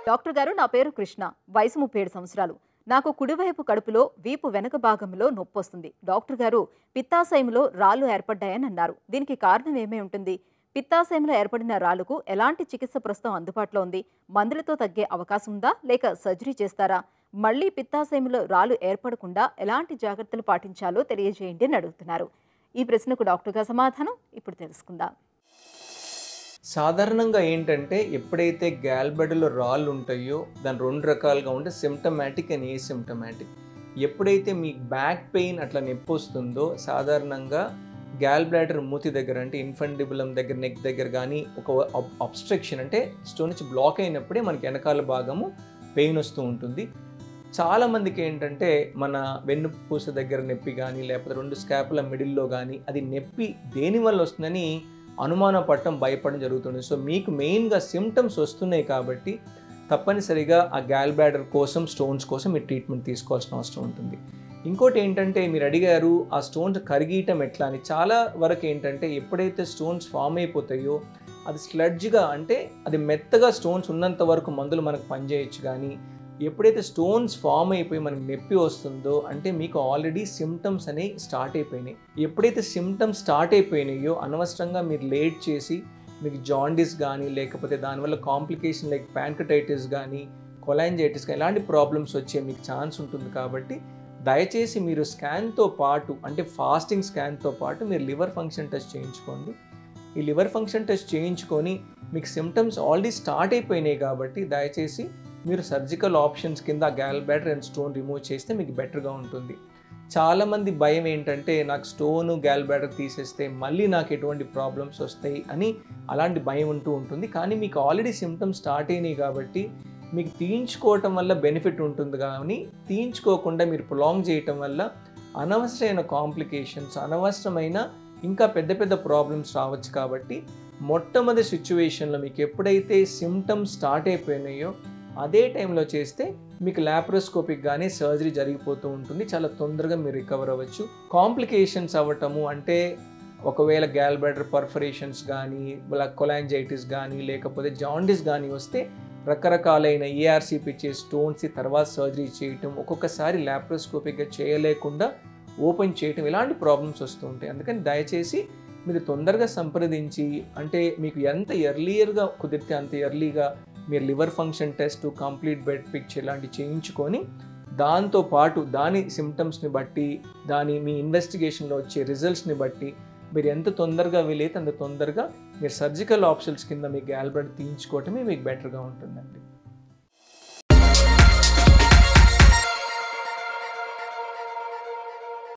doctor గారు నా పేరు కృష్ణ వయసు ముప్పై ఏడు సంవత్సరాలు నాకు కుడివైపు కడుపులో వీపు వెనక భాగంలో నొప్పి వస్తుంది డాక్టర్ గారు పిత్తాశయంలో రాళ్ళు ఏర్పడ్డాయని అన్నారు దీనికి కారణం ఏమై ఉంటుంది పిత్తాశయంలో ఏర్పడిన రాళ్ళకు ఎలాంటి చికిత్స ప్రస్తుతం అందుబాటులో ఉంది మందులతో తగ్గే అవకాశం ఉందా లేక సర్జరీ చేస్తారా మళ్ళీ పిత్తాశయంలో రాళ్ళు ఏర్పడకుండా ఎలాంటి జాగ్రత్తలు పాటించాలో తెలియజేయండి అని అడుగుతున్నారు ఈ ప్రశ్నకు డాక్టర్ గారు సమాధానం ఇప్పుడు తెలుసుకుందాం సాధారణంగా ఏంటంటే ఎప్పుడైతే గ్యాల్బెడలో రాళ్ళు ఉంటాయో దాని రెండు రకాలుగా ఉంటే సిమ్టమాటిక్ అండ్ ఏ సిమ్టమాటిక్ ఎప్పుడైతే మీ బ్యాక్ పెయిన్ అట్లా నొప్పి వస్తుందో సాధారణంగా గ్యాల్ బ్లాడర్ మూతి దగ్గర అంటే ఇన్ఫండిబులం దగ్గర నెక్ దగ్గర కానీ ఒక అబ్స్ట్రక్షన్ అంటే స్టోన్ నుంచి బ్లాక్ అయినప్పుడే మనకి వెనకాల భాగము పెయిన్ వస్తూ ఉంటుంది చాలామందికి ఏంటంటే మన వెన్నుపూస దగ్గర నొప్పి కానీ లేకపోతే రెండు స్కాపుల మిడిల్లో కానీ అది నొప్పి దేనివల్ల వస్తుందని అనుమానం పడటం భయపడడం జరుగుతుంది సో మీకు మెయిన్గా సిమ్టమ్స్ వస్తున్నాయి కాబట్టి తప్పనిసరిగా ఆ గ్యాల్ బ్లాడర్ కోసం స్టోన్స్ కోసం మీరు ట్రీట్మెంట్ తీసుకోవాల్సిన అవసరం ఉంటుంది ఇంకోటి ఏంటంటే మీరు అడిగారు ఆ స్టోన్స్ కరిగీయటం ఎట్లా అని చాలా వరకు ఏంటంటే ఎప్పుడైతే స్టోన్స్ ఫామ్ అయిపోతాయో అది స్లడ్జ్గా అంటే అది మెత్తగా స్టోన్స్ ఉన్నంత వరకు మందులు మనకు పనిచేయచ్చు కానీ ఎప్పుడైతే స్టోన్స్ ఫామ్ అయిపోయి మనకి నొప్పి వస్తుందో అంటే మీకు ఆల్రెడీ సిమ్టమ్స్ అనేవి స్టార్ట్ అయిపోయినాయి ఎప్పుడైతే సిమ్టమ్స్ స్టార్ట్ అయిపోయినాయో అనవసరంగా మీరు లేట్ చేసి మీకు జాండిస్ కానీ లేకపోతే దానివల్ల కాంప్లికేషన్ లైక్ ప్యాంకటైటిస్ కానీ కొలాంజైటిస్ కానీ ఇలాంటి ప్రాబ్లమ్స్ వచ్చే మీకు ఛాన్స్ ఉంటుంది కాబట్టి దయచేసి మీరు స్కాన్తో పాటు అంటే ఫాస్టింగ్ స్కాన్తో పాటు మీరు లివర్ ఫంక్షన్ టెస్ట్ చేయించుకోండి ఈ లివర్ ఫంక్షన్ టెస్ట్ చేయించుకొని మీకు సిమ్టమ్స్ ఆల్రెడీ స్టార్ట్ అయిపోయినాయి కాబట్టి దయచేసి మీరు సర్జికల్ ఆప్షన్స్ కింద gallbladder and stone remove చేస్తే మీకు బెటర్గా ఉంటుంది చాలామంది భయం ఏంటంటే నాకు స్టోన్ గ్యాల్ బ్యాటర్ తీసేస్తే మళ్ళీ నాకు ఎటువంటి ప్రాబ్లమ్స్ వస్తాయి అని అలాంటి భయం ఉంటూ ఉంటుంది కానీ మీకు ఆల్రెడీ సిమ్టమ్స్ స్టార్ట్ అయినాయి కాబట్టి మీకు తీయించుకోవటం వల్ల బెనిఫిట్ ఉంటుంది కానీ తీయించుకోకుండా మీరు ప్రొలాంగ్ చేయటం వల్ల అనవసరమైన కాంప్లికేషన్స్ అనవసరమైన ఇంకా పెద్ద పెద్ద ప్రాబ్లమ్స్ రావచ్చు కాబట్టి మొట్టమొదటి సిచ్యువేషన్లో మీకు ఎప్పుడైతే సిమ్టమ్స్ స్టార్ట్ అయిపోయినాయో అదే టైంలో చేస్తే మీకు ల్యాప్రోస్కోపిక్ కానీ సర్జరీ జరిగిపోతూ ఉంటుంది చాలా తొందరగా మీరు రికవర్ అవ్వచ్చు కాంప్లికేషన్స్ అవ్వటము అంటే ఒకవేళ గ్యాల్ బ్లాడర్ పర్ఫరేషన్స్ కానీ కొలాంజైటిస్ కానీ లేకపోతే జాండిస్ కానీ వస్తే రకరకాలైన ఏఆర్సీపీ చే స్టోన్స్ తర్వాత సర్జరీ చేయటం ఒక్కొక్కసారి ల్యాప్రోస్కోపిక్గా చేయలేకుండా ఓపెన్ చేయటం ఇలాంటి ప్రాబ్లమ్స్ వస్తూ ఉంటాయి అందుకని దయచేసి మీరు తొందరగా సంప్రదించి అంటే మీకు ఎంత ఎర్లియర్గా కుదిరితే అంత ఎర్లీగా మీరు liver function test complete bed picture ఇలాంటివి చేయించుకొని దాంతో పాటు దాని సిమ్టమ్స్ని బట్టి దాని మీ ఇన్వెస్టిగేషన్లో వచ్చే రిజల్ట్స్ని బట్టి మీరు ఎంత తొందరగా వీలైతే అంత తొందరగా మీరు సర్జికల్ ఆప్షన్స్ కింద మీ గ్యాల్బ్లడ్ తీయించుకోవటమే మీకు బెటర్గా ఉంటుందండి